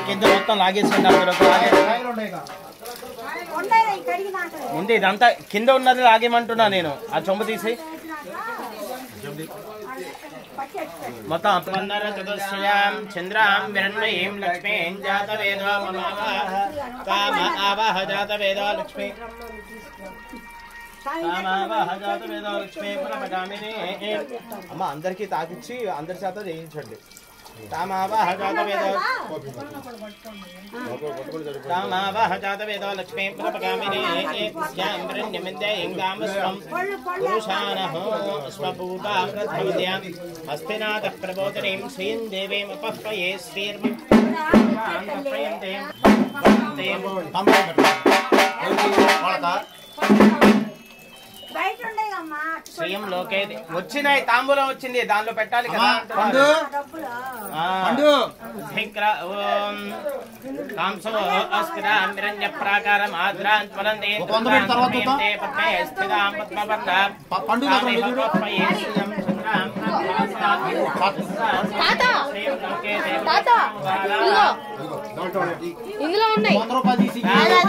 కింద మొత్తం లాగేసింది అందులోకి లాగే ముందు ఇదంతా కింద ఉన్నది లాగేమంటున్నా నేను ఆ చెంబు తీసి మొత్తం అపన్నర చతుశ్రయాం చంద్రాం విరణ్మయీం లక్ష్మీం జాతవేదో మమావాహ కామ ఆవాహ జాతవేదో లక్ష్మీ కామావాహ జాతవేదో లక్ష్మీ పునపగామిని అమ్మ అందరికీ తాకిచ్చి అందరి చేత చేయించండి కామావాహ జాతవేదో కామావాహ జాతవేదో లక్ష్మీ పునపగామిని స్యాం వరణ్యమిందే ఇంగామస్వం పురుషానహో స్వభూతా ప్రథమద్యాం హస్తినాథ ప్రబోధనీం శ్రీం దేవీమపహ్వయే శ్రీర్మ ప్రయంతే బయట ఉండేవమ్మా శ్రీయం లోకే వచ్చినాయి తాంబూలం వచ్చింది దానిలో పెట్టాలి కదా అంటున్నారు. డబ్బులు ఆ. పండు ధిక్ర ఓం కాంసో అస్కిరాం విరణ్య ప్రాకారం ఆద్రాన్ త్వరంతే ఒక వంద మీటర్ తర్వాత చూద్దాం. తే పద్మే స్థితాం పద్మవర్ణ ప- పండు దగ్గర ఉంది చూడు. తాత తాత ఇదిగో ఇందులో ఉన్నాయి వంద రూపాయలు తీసి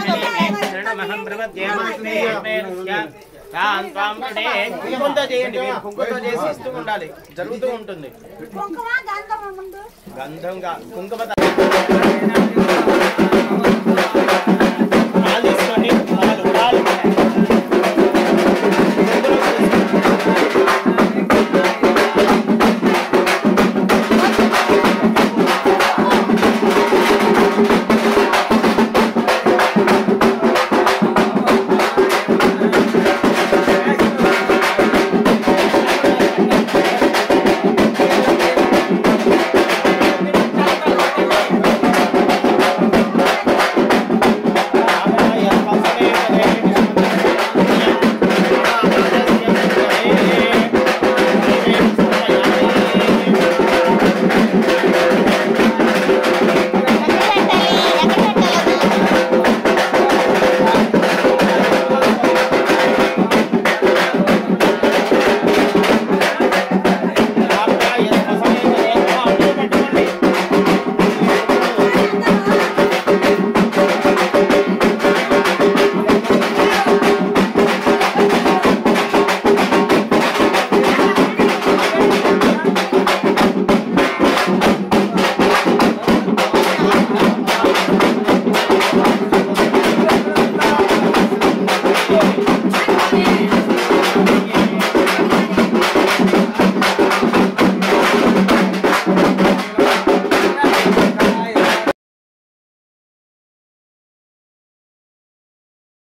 కుంకుమతో చేయండి మీరు కుంకుమతో చేసి ఇస్తూ ఉండాలి జరుగుతూ ఉంటుంది కుంకుమ గంధం ముందు గంధంగా కుంకుమ